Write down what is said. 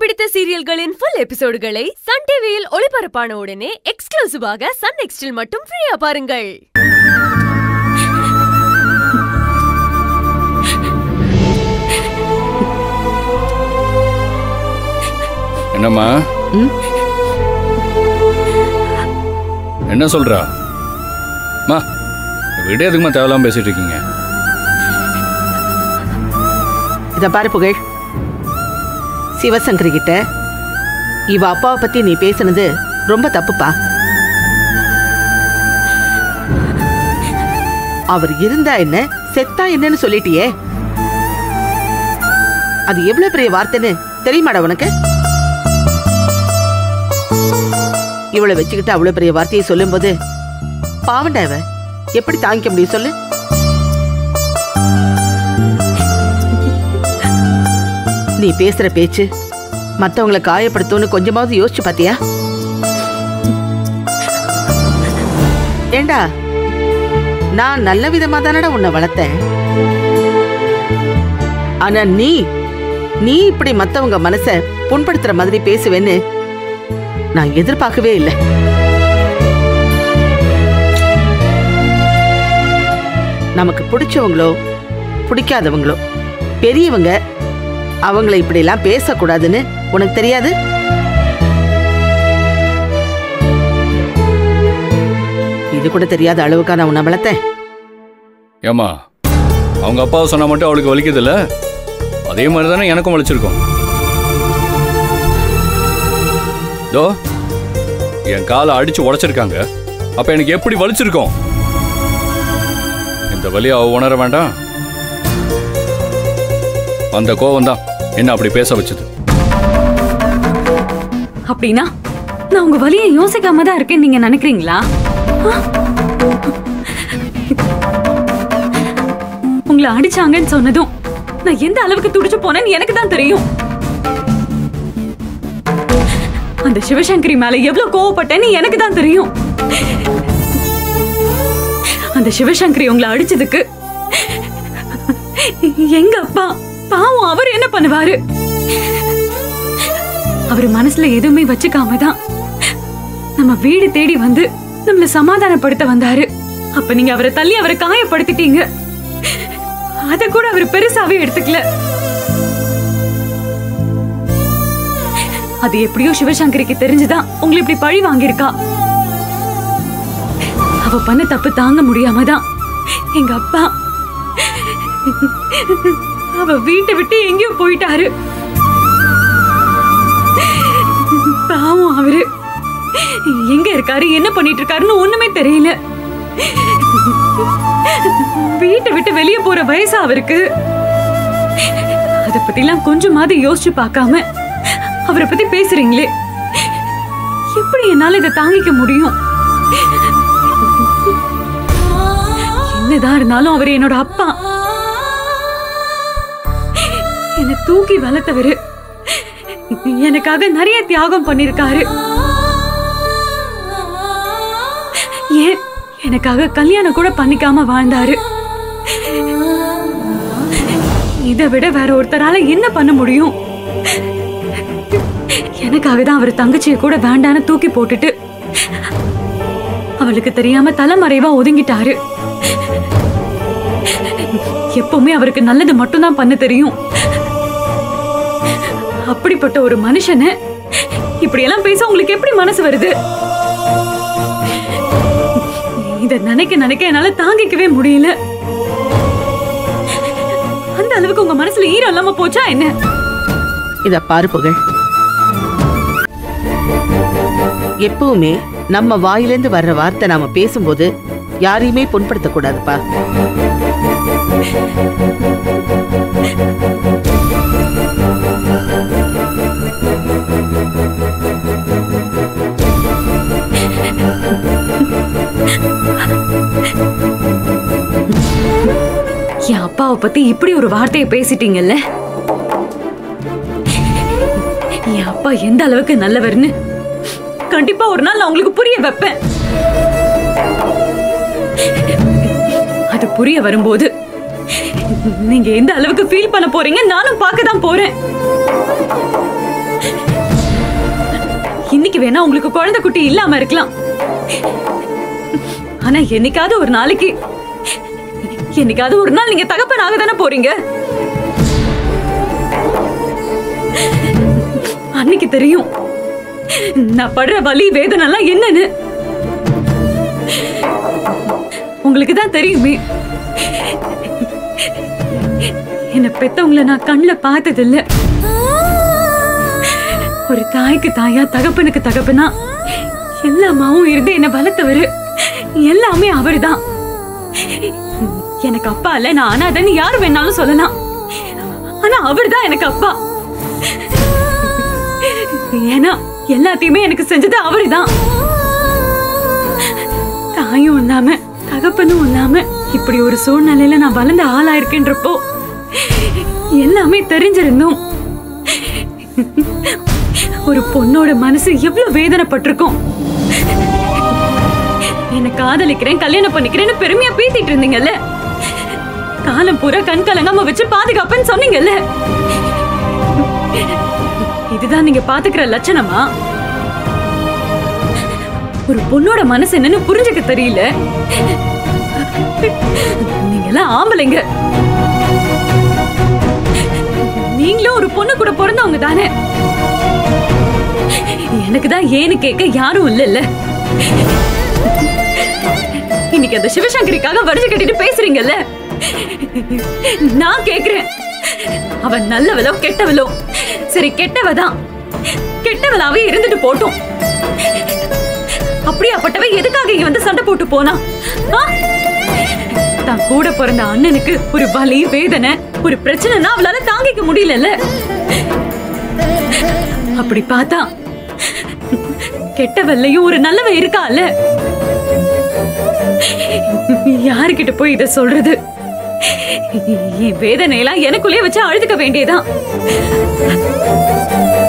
பிடித்த சீரியல்களின் full எபிசோடுகளை Sun டிவியில் ஒளிபரப்பான உடனே எக்ஸ்க்ளூசிவாக சன் நெக்ஸ்டில் மட்டும் ஃப்ரீயா பாருங்கள் என்னம்மா என்ன சொல்றா மா விட எதுக்குமா தேவையில்லாம பேசிட்டு இருக்கீங்க இத பாரு புகழ் சிவசங்கரி கிட்ட இவ அப்பாவை பத்தி நீ பேசுனது ரொம்ப தப்புப்பா அவர் இருந்தா என்ன செத்தா என்னன்னு சொல்லிட்டியே அது எவ்வளவு பெரிய வார்த்தைன்னு தெரியுமாடா உனக்கு இவளை வச்சுக்கிட்டு அவ்வளவு பெரிய வார்த்தையை சொல்லும்போது பாவண்டா இவ எப்படி தாங்கிக்க முடியும் சொல்லு நீ பேசுற பேச்சு மத்தவங்கள காயப்படுத்தும்னு கொஞ்சமாவது யோசிச்சு பாத்தியா ஏண்டா நான் நல்ல விதமா தானடா உன்னை வளர்த்தேன் ஆனா நீ நீ இப்படி மத்தவங்க மனச புண்படுத்துற மாதிரி பேசுவேன்னு நான் எதிர்பார்க்கவே இல்லை நமக்கு பிடிச்சவங்களோ பிடிக்காதவங்களோ பெரியவங்க அவங்கள இப்படிலாம் பேசக்கூடாதுன்னு உனக்கு தெரியாது இது கூட தெரியாத அளவுக்கா நான் உன்னை வளர்த்தேன் ஏம்மா அவங்க அப்பாவை சொன்னா மட்டும் அவளுக்கு வலிக்குதுல்ல அதே மாதிரி தானே எனக்கும் வலிச்சிருக்கும் தோ என் காலை அடிச்சு உடைச்சிருக்காங்க அப்ப எனக்கு எப்படி வலிச்சிருக்கும் இந்த வலி அவ உணர வேண்டாம் அந்த கோவம் தான் என்ன அப்படி பேச வச்சது அப்படின்னா நான் உங்க வலியை யோசிக்காம தான் இருக்கேன்னு நீங்க நினைக்கிறீங்களா ஆ? உங்களை அடிச்சாங்கன்னு சொன்னதும் நான் எந்த அளவுக்கு துடிச்சு போனேன்னு எனக்கு தான் தெரியும் அந்த சிவசங்கரி மேல எவ்வளவு கோவப்பட்டேன்னு எனக்கு தான் தெரியும் அந்த சிவசங்கரி உங்களை அடிச்சதுக்கு எங்க அப்பா பாவம் அவர் என்ன பண்ணுவாரு அவர் மனசுல எதுவுமே வச்சுக்காம தான் நம்ம வீடு தேடி வந்து நம்மள சமாதானப்படுத்த வந்தாரு அப்ப நீங்க அவரை தள்ளி அவரை காயப்படுத்திட்டீங்க அத கூட அவர் பெருசாவே எடுத்துக்கல அது எப்படியோ சிவசங்கரிக்கு தெரிஞ்சுதான் உங்களை இப்படி பழி வாங்கியிருக்கா அவ பண்ண தப்பு தாங்க முடியாம தான் எங்க அப்பா அவ வீட்டை விட்டு எங்கேயோ போயிட்டாரு பாவம் அவரு எங்க இருக்காரு என்ன பண்ணிட்டு இருக்காருன்னு ஒண்ணுமே தெரியல வீட்டை விட்டு வெளியே போற வயசு அவருக்கு அத பத்திலாம் கொஞ்சமாவது யோசிச்சு பார்க்காம அவரை பத்தி பேசுறீங்களே எப்படி என்னால இதை தாங்கிக்க முடியும் என்னதான் இருந்தாலும் அவர் என்னோட அப்பா என்னை தூக்கி வளர்த்தவரு எனக்காக நிறைய தியாகம் பண்ணிருக்காரு ஏன் எனக்காக கல்யாணம் கூட பண்ணிக்காம வாழ்ந்தாரு இதை விட வேற ஒருத்தரால என்ன பண்ண முடியும் எனக்காக தான் அவர் தங்கச்சியை கூட வேண்டான்னு தூக்கி போட்டுட்டு அவளுக்கு தெரியாம தலைமறைவா ஒதுங்கிட்டாரு எப்பவுமே அவருக்கு நல்லது மட்டும்தான் பண்ண தெரியும் அப்படிப்பட்ட ஒரு மனுஷனை இப்படி எல்லாம் பேச உங்களுக்கு எப்படி மனசு வருது இத நினைக்க நினைக்க என்னால தாங்கிக்கவே முடியல அந்த அளவுக்கு உங்க மனசுல ஈரம் இல்லாம போச்சா என்ன இத பாரு புகழ் எப்பவுமே நம்ம வாயிலிருந்து வர்ற வார்த்தை நாம பேசும்போது யாரையுமே புண்படுத்த கூடாதுப்பா என் அப்பாவை பத்தி இப்படி ஒரு வார்த்தையை பேசிட்டீங்கல்ல என் அப்பா எந்த அளவுக்கு நல்லவர்னு கண்டிப்பா ஒரு நாள் நான் உங்களுக்கு புரிய வைப்பேன் அது புரிய வரும்போது நீங்க எந்த அளவுக்கு ஃபீல் பண்ண போறீங்க நானும் பார்க்க தான் போறேன் வேணா உங்களுக்கு குழந்தை குட்டி இல்லாம இருக்கலாம் ஆனா என்னைக்காவது ஒரு நாளைக்கு என்னைக்காவது ஒரு நாள் நீங்க தகப்பனாக தானே போறீங்க அன்னைக்கு தெரியும் நான் படுற வலி வேதனை எல்லாம் என்னன்னு உங்களுக்கு தான் தெரியுமே என்ன பெத்தவங்கள நான் கண்ணுல பார்த்தது இல்ல ஒரு தாய்க்கு தாயா தகப்பனுக்கு தகப்பனா எல்லாமாவும் இருந்து என்ன வளர்த்தவரு எல்லாமே அவர்தான் எனக்கு அப்பா இல்ல நான் அனாதன்னு யாரு வேணாலும் சொல்லலாம் ஆனா அவர்தான் எனக்கு அப்பா ஏன்னா எல்லாத்தையுமே எனக்கு செஞ்சது அவருதான் தாயும் இல்லாம தகப்பனும் இல்லாம இப்படி ஒரு சூழ்நிலையில நான் வளர்ந்த ஆளா இருக்கேன்றப்போ எல்லாமே தெரிஞ்சிருந்தும் ஒரு பொண்ணோட மனசு எவ்வளவு வேதனைப்பட்டிருக்கும் என்ன காதலிக்கிறேன் கல்யாணம் பண்ணிக்கிறேன்னு பெருமையா பேசிட்டு இருந்தீங்கல்ல காலம் பூரா கண் கலங்காம வச்சு பாதுகாப்புன்னு சொன்னீங்கல்ல இதுதான் நீங்க பாத்துக்கிற லட்சணமா ஒரு பொண்ணோட மனசு என்னன்னு புரிஞ்சுக்க தெரியல நீங்க எல்லாம் ஆம்பளைங்க நீங்களும் ஒரு பொண்ணு கூட பிறந்தவங்க தானே எனக்கு தான் ஏன்னு கேட்க யாரும் இல்லைல்ல இன்னைக்கு அந்த சிவசங்கரிக்காக வடிச்சு கட்டிட்டு பேசுறீங்கல்ல நான் கேக்குறேன் அவன் நல்லவளோ கெட்டவளோ சரி கெட்டவ தான் கெட்டவளாவே இருந்துட்டு போட்டும் அப்படியாப்பட்டவ எதுக்காக இங்க வந்து சண்டை போட்டு போனா ஆ? தான் கூட பிறந்த அண்ணனுக்கு ஒரு வலி வேதனை ஒரு பிரச்சனைனா அவளால தாங்கிக்க முடியலல்ல அப்படி பார்த்தா கெட்டவல்லையும் ஒரு நல்லவ இருக்கால யாருக்கிட்ட போய் இத சொல்றது என் வேதனையெல்லாம் எனக்குள்ளே வச்சு அழுதுக்க வேண்டியதான்